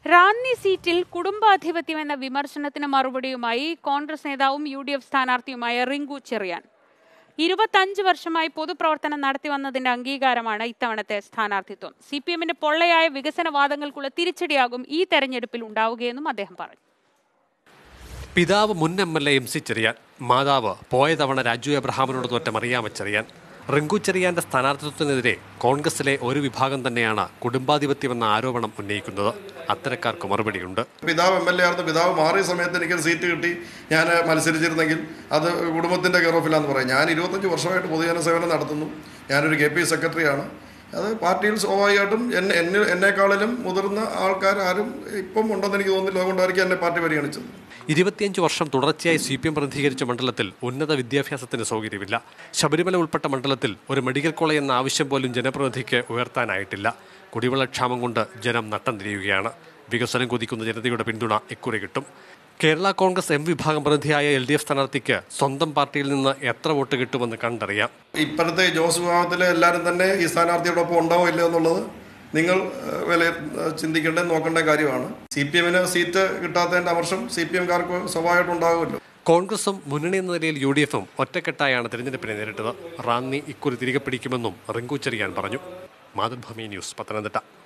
റാന്നി സീറ്റിൽ കുടുംബാധിപത്യം എന്ന വിമർശനത്തിന് മറുപടിയുമായി കോൺഗ്രസ് നേതാവും യു ഡി എഫ് സ്ഥാനാർത്ഥിയുമായ റിങ്കു ചെറിയാൻ ഇരുപത്തഞ്ച് വർഷമായി പൊതുപ്രവർത്തനം നടത്തി വന്നതിന്റെ അംഗീകാരമാണ് ഇത്തവണത്തെ സ്ഥാനാർത്ഥിത്വം സി പി എമ്മിന്റെ പൊള്ളയായ വികസനവാദങ്ങൾക്കുള്ള തിരിച്ചടിയാകും ഈ തെരഞ്ഞെടുപ്പിൽ ഉണ്ടാവുകയെന്നും അദ്ദേഹം പറഞ്ഞു പിതാവ് മുൻ M L A M C Cheriyan മാതാവ് പോയ തവണ രാജു എബ്രഹാമിനോട് തോറ്റ മറിയാമ ചെറിയാൻ റിങ്കു ചെറിയാന്റെ സ്ഥാനാർത്ഥിത്വത്തിനെതിരെ കോൺഗ്രസിലെ ഒരു വിഭാഗം തന്നെയാണ് കുടുംബാധിപത്യമെന്ന ആരോപണം ഉന്നയിക്കുന്നത് അത്തരക്കാർക്ക് മറുപടിയുണ്ട് പിതാവ് എം എൽ എ ആയിരുന്നു പിതാവ് മാറിയ സമയത്ത് എനിക്ക് സീറ്റ് കിട്ടി ഞാൻ മത്സരിച്ചിരുന്നെങ്കിൽ അത് കുടുംബത്തിൻ്റെ കെയർ ഓഫിലാന്ന് പറയും ഞാൻ ഇരുപത്തഞ്ച് വർഷമായിട്ട് പൊതുജന സേവനം നടത്തുന്നു ഞാനൊരു കെ പി സെക്രട്ടറിയാണ് അത് പാർട്ടിയിൽ സ്വാഭാവികമായിട്ടും എന്നെ എന്നെ എന്നെക്കാളിലും മുതിർന്ന ആൾക്കാർ ആരും ഇപ്പം ഉണ്ടെന്ന് എനിക്ക് തോന്നുന്നില്ല അതുകൊണ്ടായിരിക്കും എന്നെ പാർട്ടി പരിഗണിച്ചത് ഇരുപത്തിയഞ്ച് വർഷം തുടർച്ചയായി സി പി എം പ്രതിനിധീകരിച്ച മണ്ഡലത്തിൽ ഉന്നത വിദ്യാഭ്യാസത്തിന് സൗകര്യമില്ല ശബരിമല ഉൾപ്പെട്ട മണ്ഡലത്തിൽ ഒരു മെഡിക്കൽ കോളേജ് എന്ന ആവശ്യം പോലും ജനപ്രതിനിധിക്ക് ഉയർത്താനായിട്ടില്ല കുടിവെള്ളക്ഷാമം കൊണ്ട് ജനം നട്ടം തിരിയുകയാണ് വികസനം കൊതിക്കുന്ന ജനതയുടെ പിന്തുണ ഇക്കുറി കിട്ടും കേരള കോൺഗ്രസ് എം വിഭാഗം പ്രതിനിധിയായ എൽ ഡി എഫ് സ്ഥാനാർത്ഥിക്ക് സ്വന്തം പാർട്ടിയിൽ നിന്ന് എത്ര വോട്ട് കിട്ടുമെന്ന് കണ്ടറിയാം ഇപ്പോഴത്തെ ജോസ് വിഭാഗത്തിലെ എല്ലാവരും തന്നെ ഈ സ്ഥാനാർത്ഥിയോടൊപ്പം ഉണ്ടാവോ ഇല്ലയോ എന്നുള്ളത് നിങ്ങൾ ഏഹ്, വില ഏഹ്, ചിന്തിക്കേണ്ട നോക്കേണ്ട കാര്യമാണ് സി പി എമ്മിന് സീറ്റ് കിട്ടാത്തതിൻ്റെ അമർഷം സി പി എംകാർക്ക് സ്വാഭാവികമായിട്ടും ഉണ്ടാകുമല്ലോ കോൺഗ്രസും മുന്നണി എന്ന നിലയിൽ യു ഡി എഫും ഒറ്റക്കെട്ടായാണ് തെരഞ്ഞെടുപ്പിനെ നേരിട്ടത് റാന്നി ഇക്കുറി തിരികെ പിടിക്കുമെന്നും റിങ്കു ചെറിയാൻ പറഞ്ഞു മാതൃഭൂമി ന്യൂസ് പത്തനംതിട്ട